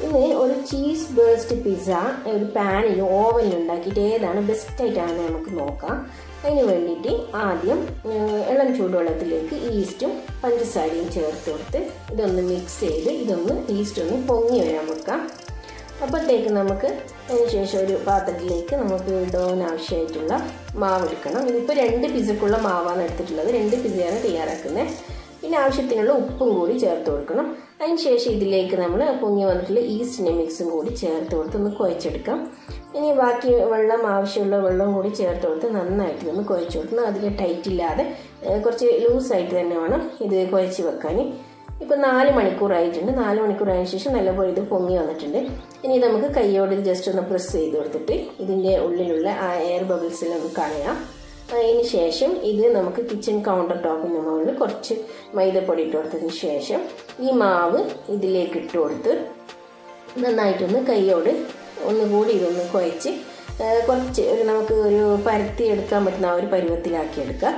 ഇനി ഒരു cheese burst pizza ഒരു പാനിൽ ഓവനിൽ ഉണ്ടാക്കിയിട്ട് ഏതാണ് ബെസ്റ്റായിട്ടാണ് നമുക്ക് നോക്കാം അതിന് വേണ്ടിയിട്ട് ആദ്യം ഏഹ്, ഇളം ചൂടുവെള്ളത്തിലേക്ക് ഈസ്റ്റും പഞ്ചസാരയും ചേർത്ത് കൊടുത്ത് ഇതൊന്ന് മിക്സ് ചെയ്ത് ഇതൊന്ന് ഈസ്റ്റ് ഒന്ന് പൊങ്ങി വരാൻ വെക്കാം അപ്പോഴത്തേക്ക് നമുക്ക് അതിന് ശേഷം ഒരു പാത്രത്തിലേക്ക് നമുക്ക് ഡോന് ആവശ്യമായിട്ടുള്ള മാവ് എടുക്കണം ഇതിപ്പോൾ രണ്ട് പിസക്കുള്ള മാവാണ് എടുത്തിട്ടുള്ളത് രണ്ട് പിസയാണ് തയ്യാറാക്കുന്നത് പിന്നെ ആവശ്യത്തിനുള്ള ഉപ്പും കൂടി ചേർത്ത് കൊടുക്കണം അതിന് ശേഷം ഇതിലേക്ക് നമ്മൾ പൊങ്ങി വന്നിട്ടുള്ള ഈസ്റ്റിൻ്റെ മിക്സും കൂടി ചേർത്ത് കൊടുത്ത് ഒന്ന് കുഴച്ചെടുക്കാം ഇനി ബാക്കി വെള്ളം ആവശ്യമുള്ള വെള്ളം കൂടി ചേർത്ത് കൊടുത്ത് നന്നായിട്ട് ഒന്ന് കുഴച്ച് കൊടുക്കണം അതിൽ ടൈറ്റ് ഇല്ലാതെ ഏഹ്, കുറച്ച് ലൂസായിട്ട് തന്നെ വേണം ഇത് കുഴച്ച് വെക്കാൻ ഇപ്പം നാല് മണിക്കൂറായിട്ടുണ്ട് നാല് മണിക്കൂറായതിനു ശേഷം നല്ലപോലെ ഇത് പൊങ്ങി വന്നിട്ടുണ്ട് ഇനി നമുക്ക് കൈയോട് ഇത് ജസ്റ്റ് ഒന്ന് പ്രസ് ചെയ്ത് കൊടുത്തിട്ട് ഇതിൻ്റെ ഉള്ളിലുള്ള ആ എയർ ബബിൾസിൽ ഒന്ന് കളയാം അതിന് ശേഷം ഇത് നമുക്ക് കിച്ചൺ കൗണ്ടർ ടോപ്പിന് മുകളിൽ കുറച്ച് മൈദപ്പൊടി ഇട്ട് കൊടുത്തതിന് ശേഷം ഈ മാവ് ഇതിലേക്ക് ഇട്ട് കൊടുത്ത് നന്നായിട്ടൊന്ന് കൈയോട് ഒന്നുകൂടി ഇതൊന്ന് കുഴച്ച് ആ, കുറച്ച് ഒരു നമുക്ക് ഒരു പരത്തി എടുക്കാൻ പറ്റുന്ന ആ ഒരു പരുവത്തിലാക്കി എടുക്കാം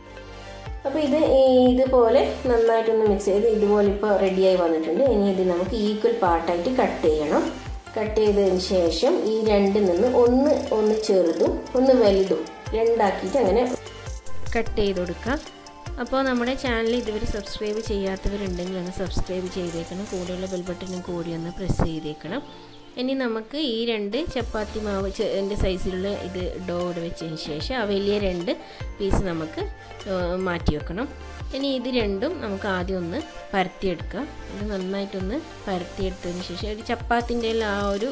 അപ്പോൾ ഇത് ഈ ഇതുപോലെ നന്നായിട്ടൊന്ന് മിക്സ് ചെയ്ത് ഇതുപോലെ ഇപ്പോൾ റെഡിയായി വന്നിട്ടുണ്ട് ഇനി ഇത് നമുക്ക് ഈക്വൽ പാർട്ടായിട്ട് കട്ട് ചെയ്യണം കട്ട് ചെയ്തതിന് ശേഷം ഈ രണ്ടിൽ നിന്ന് ഒന്ന് ഒന്ന് ചെറുതും ഒന്ന് വലുതും രണ്ടാക്കിയിട്ട് അങ്ങനെ കട്ട് ചെയ്ത് കൊടുക്കാം അപ്പോൾ നമ്മുടെ ചാനൽ ഇതുവരെ സബ്സ്ക്രൈബ് ചെയ്യാത്തവരുണ്ടെങ്കിൽ ഒന്ന് സബ്സ്ക്രൈബ് ചെയ്തേക്കണം കൂടെയുള്ള ബെൽ ബട്ടണും കൂടി ഒന്ന് പ്രസ് ചെയ്തേക്കണം ഇനി നമുക്ക് ഈ രണ്ട് ചപ്പാത്തി മാവ് എൻ്റെ സൈസിലുള്ള ഇത് ഡോ ഇവിടെ വെച്ചതിന് ശേഷം ആ വലിയ രണ്ട് പീസ് നമുക്ക് ഏഹ്, മാറ്റി വെക്കണം ഇനി ഇത് രണ്ടും നമുക്ക് ആദ്യം ഒന്ന് പരത്തിയെടുക്കാം ഇത് നന്നായിട്ടൊന്ന് പരത്തിയെടുത്തതിന് ശേഷം ഒരു ചപ്പാത്തിൻ്റെ ആ ഒരു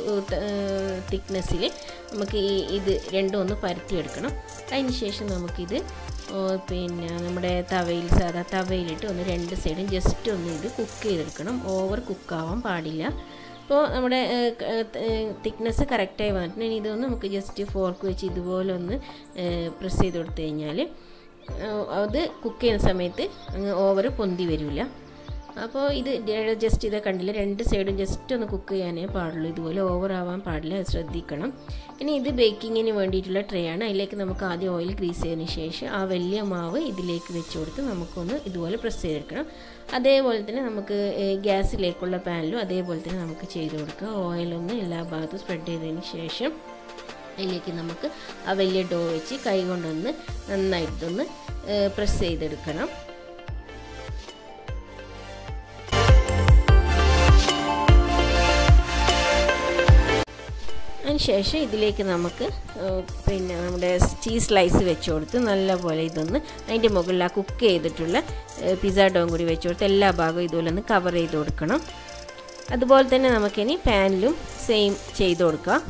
തിക്നെസ്സിൽ നമുക്ക് ഈ ഇത് രണ്ടും ഒന്ന് പരത്തിയെടുക്കണം അതിന് ശേഷം നമുക്കിത് ഓ, പിന്നെ നമ്മുടെ തവയിൽ സാധാ തവയിലിട്ട് ഒന്ന് രണ്ട് സൈഡും ജസ്റ്റ് ഒന്ന് ഇത് കുക്ക് ചെയ്തെടുക്കണം ഓവർ കുക്കാവാൻ പാടില്ല അപ്പോൾ നമ്മുടെ തിക്നെസ് കറക്റ്റായി വന്നിട്ടുണ്ട് ഇനി ഇതൊന്ന് നമുക്ക് ജസ്റ്റ് ഫോർക്ക് വെച്ച് ഇതുപോലെ ഒന്ന് പ്രസ് ചെയ്ത് കൊടുത്തു കഴിഞ്ഞാൽ അത് കുക്ക് ചെയ്യുന്ന സമയത്ത് അങ്ങ് ഓവർ പൊന്തി വരില്ല അപ്പോൾ ഇത് ജസ്റ്റ് ഇത് കണ്ടില്ല രണ്ട് സൈഡും ജസ്റ്റ് ഒന്ന് കുക്ക് ചെയ്യാനേ പാടുള്ളൂ ഇതുപോലെ ഓവർ ആവാൻ പാടില്ല അത് ശ്രദ്ധിക്കണം ഇനി ഇത് ബേക്കിങ്ങിന് വേണ്ടിയിട്ടുള്ള ട്രേ ആണ് അതിലേക്ക് നമുക്ക് ആദ്യം ഓയിൽ ഗ്രീസ് ചെയ്തതിന് ശേഷം ആ വലിയ മാവ് ഇതിലേക്ക് വെച്ച് കൊടുത്ത് നമുക്കൊന്ന് ഇതുപോലെ പ്രസ് ചെയ്തെടുക്കണം അതേപോലെ തന്നെ നമുക്ക് ഏഹ്, ഗ്യാസിലേക്കുള്ള പാനിലും അതേപോലെ തന്നെ നമുക്ക് ചെയ്ത് കൊടുക്കുക ഓയിലൊന്ന് എല്ലാ ഭാഗത്തും സ്പ്രെഡ് ചെയ്തതിന് ശേഷം അതിലേക്ക് നമുക്ക് ആ വലിയ ഡോ വെച്ച് കൈ കൊണ്ടൊന്ന് നന്നായിട്ടൊന്ന് പ്രസ് ചെയ്തെടുക്കണം അതിനുശേഷം ഇതിലേക്ക് നമുക്ക് ഏഹ്, പിന്നെ നമ്മുടെ ചീസ് സ്ലൈസ് വെച്ച് കൊടുത്ത് നല്ലപോലെ ഇതൊന്ന് അതിൻ്റെ മുകളിൽ ആ കുക്ക് ചെയ്തിട്ടുള്ള ഏഹ്, പിസ്സ ഡോം കൂടി വെച്ച് കൊടുത്ത് എല്ലാ ഭാഗവും ഇതുപോലെ ഒന്ന് കവർ ചെയ്ത് കൊടുക്കണം അതുപോലെ തന്നെ നമുക്കിനി പാനിലും സെയിം ചെയ്ത് കൊടുക്കാം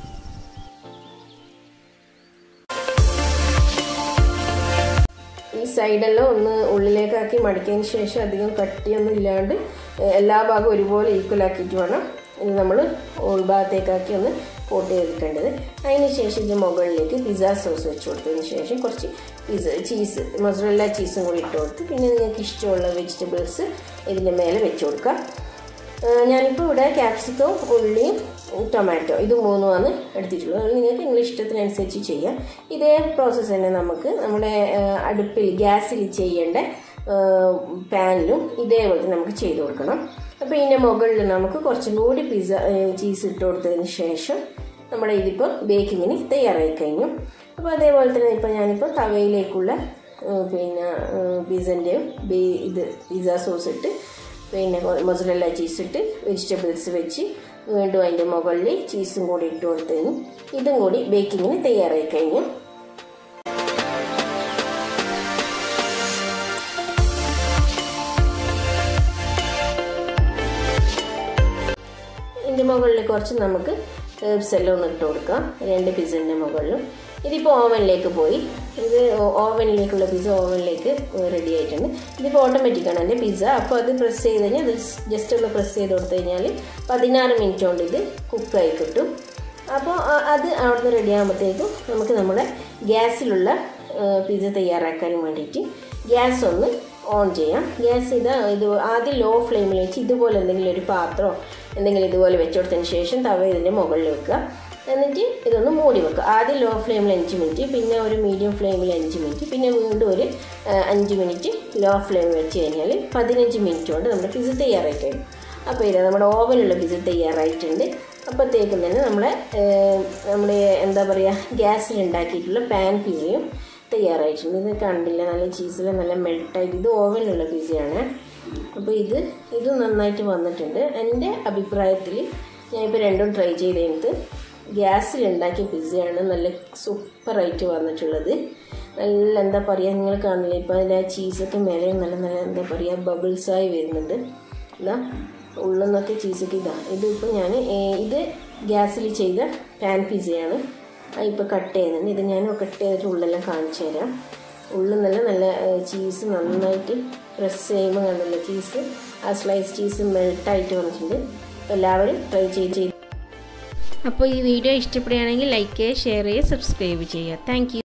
ഈ സൈഡെല്ലാം ഒന്ന് ഉള്ളിലേക്കാക്കി മടക്കിയതിന് ശേഷം അധികം കട്ടിയൊന്നും ഇല്ലാണ്ട് ഏഹ്, എല്ലാ ഭാഗവും ഒരുപോലെ ഈക്വൽ ആക്കിയിട്ട് വേണം ഇത് നമ്മൾ ഉൾഭാഗത്തേക്കാക്കി ഒന്ന് കോട്ട് ചെയ്തെടുക്കേണ്ടത് അതിന് ശേഷം ഇത് മുകളിലേക്ക് പിസ്സ സോസ് വെച്ച് കൊടുത്തതിന് ശേഷം കുറച്ച് പിസ്സ ചീസ് മൊസറല്ല ചീസും കൂടി ഇട്ട് കൊടുത്ത് പിന്നെ നിങ്ങൾക്ക് ഇഷ്ടമുള്ള വെജിറ്റബിൾസ് ഇതിൻ്റെ മേലെ വെച്ച് കൊടുക്കാം ഏഹ് ഞാനിപ്പോൾ ഇവിടെ ക്യാപ്സിക്കോ ഉള്ളിയും ടൊമാറ്റോ ഇത് മൂന്നുമാണ് എടുത്തിട്ടുള്ളത് അത് നിങ്ങൾക്ക് നിങ്ങളുടെ ഇഷ്ടത്തിനനുസരിച്ച് ചെയ്യാം ഇതേ പ്രോസസ്സ് തന്നെ നമുക്ക് നമ്മുടെ ഏഹ് അടുപ്പിൽ ഗ്യാസിൽ ചെയ്യേണ്ട ഏഹ് പാനിലും ഇതേപോലെ തന്നെ നമുക്ക് ചെയ്ത് കൊടുക്കണം അപ്പോൾ ഇതിൻ്റെ മുകളിൽ നമുക്ക് കുറച്ചും കൂടി പിസ്സ ചീസ് ഇട്ട് കൊടുത്തതിന് ശേഷം നമ്മുടെ ഇതിപ്പോൾ ബേക്കിങ്ങിന് തയ്യാറായി കഴിഞ്ഞു അപ്പോൾ അതേപോലെ തന്നെ ഇപ്പോൾ ഞാനിപ്പോൾ തവയിലേക്കുള്ള ഏഹ് പിന്നെ പിസ്സൻ്റെയും ഇത് പിസ്സ സോസ് ഇട്ട് പിന്നെ മൊസറല്ല ചീസ് ഇട്ട് വെജിറ്റബിൾസ് വെച്ച് വീണ്ടും അതിൻ്റെ മുകളിൽ ചീസും കൂടി ഇട്ട് കൊടുത്തതിന് ഇതും കൂടി ബേക്കിങ്ങിന് തയ്യാറായി കഴിഞ്ഞു ഇതിൻ്റെ മുകളിൽ കുറച്ച് നമുക്ക് ഹേർബ്സ് എല്ലാം ഒന്ന് ഇട്ട് കൊടുക്കാം രണ്ട് പിസ്സൻ്റെ മുകളിലും ഇതിപ്പോൾ ഓവനിലേക്ക് പോയി ഇത് ഓവനിലേക്കുള്ള പിസ്സ ഓവനിലേക്ക് റെഡി ആയിട്ടുണ്ട് ഇതിപ്പോൾ ഓട്ടോമാറ്റിക്കാണ് എൻ്റെ പിസ്സ അപ്പോൾ അത് പ്രസ് ചെയ്ത് കഴിഞ്ഞാൽ അത് ജസ്റ്റ് ഒന്ന് പ്രസ് ചെയ്ത് കൊടുത്തു കഴിഞ്ഞാൽ പതിനാറ് മിനിറ്റ് കൊണ്ട് ഇത് കുക്കായി കിട്ടും അപ്പോൾ ആ- അത് അവിടുന്ന് റെഡി ആകുമ്പോഴത്തേക്കും നമുക്ക് നമ്മുടെ ഗ്യാസിലുള്ള പിസ്സ തയ്യാറാക്കാൻ വേണ്ടിയിട്ട് ഗ്യാസ് ഒന്ന് ഓൺ ചെയ്യാം ഗ്യാസ് ഇത് ഇത് ആദ്യം ലോ ഫ്ലെയിമിൽ വെച്ച് ഇതുപോലെ എന്തെങ്കിലും ഒരു പാത്രമോ എന്തെങ്കിലും ഇതുപോലെ വെച്ച് കൊടുത്തതിന് ശേഷം തവ ഇതിൻ്റെ മുകളിൽ വെക്കുക എന്നിട്ട് ഇതൊന്ന് മൂടി വെക്കുക ആദ്യം ലോ ഫ്ലെയിമിൽ അഞ്ച് മിനിറ്റ് പിന്നെ ഒരു മീഡിയം ഫ്ലെയിമിൽ അഞ്ച് മിനിറ്റ് പിന്നെ വീണ്ടും ഒരു ആ, അഞ്ച് മിനിറ്റ് ലോ ഫ്ലെയിമിൽ വെച്ച് കഴിഞ്ഞാൽ പതിനഞ്ച് മിനിറ്റ് കൊണ്ട് നമ്മുടെ പിസ്സ തയ്യാറായി കഴിയും അപ്പോൾ ഇത് നമ്മുടെ ഓവനുള്ള പിസ്സ തയ്യാറായിട്ടുണ്ട് അപ്പോഴത്തേക്കും തന്നെ നമ്മളെ നമ്മുടെ എന്താ പറയുക ഗ്യാസിൽ ഉണ്ടാക്കിയിട്ടുള്ള പാൻ പിസയും തയ്യാറായിട്ടുണ്ട് ഇത് കണ്ടില്ല നല്ല ചീസിൽ നല്ല മെൽട്ടായിട്ട് ഇത് ഓവനിലുള്ള പിസയാണ് അപ്പോൾ ഇത് ഇത് നന്നായിട്ട് വന്നിട്ടുണ്ട് എൻ്റെ അഭിപ്രായത്തിൽ ഞാനിപ്പോൾ രണ്ടും ട്രൈ ചെയ്ത് കഴിഞ്ഞിട്ട് ഗ്യാസിൽ ഉണ്ടാക്കിയ പിസയാണ് നല്ല സൂപ്പറായിട്ട് വന്നിട്ടുള്ളത് നല്ല എന്താ പറയുക നിങ്ങൾ കാണില്ല ഇപ്പോൾ അതിൻ്റെ ആ ചീസൊക്കെ മേലെ നല്ല നല്ല എന്താ പറയുക ബബിൾസായി വരുന്നുണ്ട് ഇതാ ഉള്ളിൽ നിന്നൊക്കെ ചീസൊക്കെ ഇതാ ഇതിപ്പോൾ ഞാൻ ഇത് ഗ്യാസിൽ ചെയ്ത പാൻ പിസയാണ് ഇപ്പോൾ കട്ട് ചെയ്യുന്നുണ്ട് ഇത് ഞാൻ കട്ട് ചെയ്തിട്ട് ഉള്ളെല്ലാം കാണിച്ചു തരാം ഉള്ളിൽ നല്ല നല്ല ചീസ് നന്നായിട്ട് പ്രസ് ചെയ്യുമ്പോൾ കണ്ടില്ല ചീസ് ആ സ്ലൈസ് ചീസ് മെൽട്ടായിട്ട് വന്നിട്ടുണ്ട് എല്ലാവരും ട്രൈ ചെയ്ത് ചെയ്ത് അപ്പോൾ ഈ വീഡിയോ ഇഷ്ടപ്പെടുകയാണെങ്കിൽ ലൈക്ക് ചെയ്യുക ഷെയർ ചെയ്യുക സബ്സ്ക്രൈബ് ചെയ്യുക താങ്ക്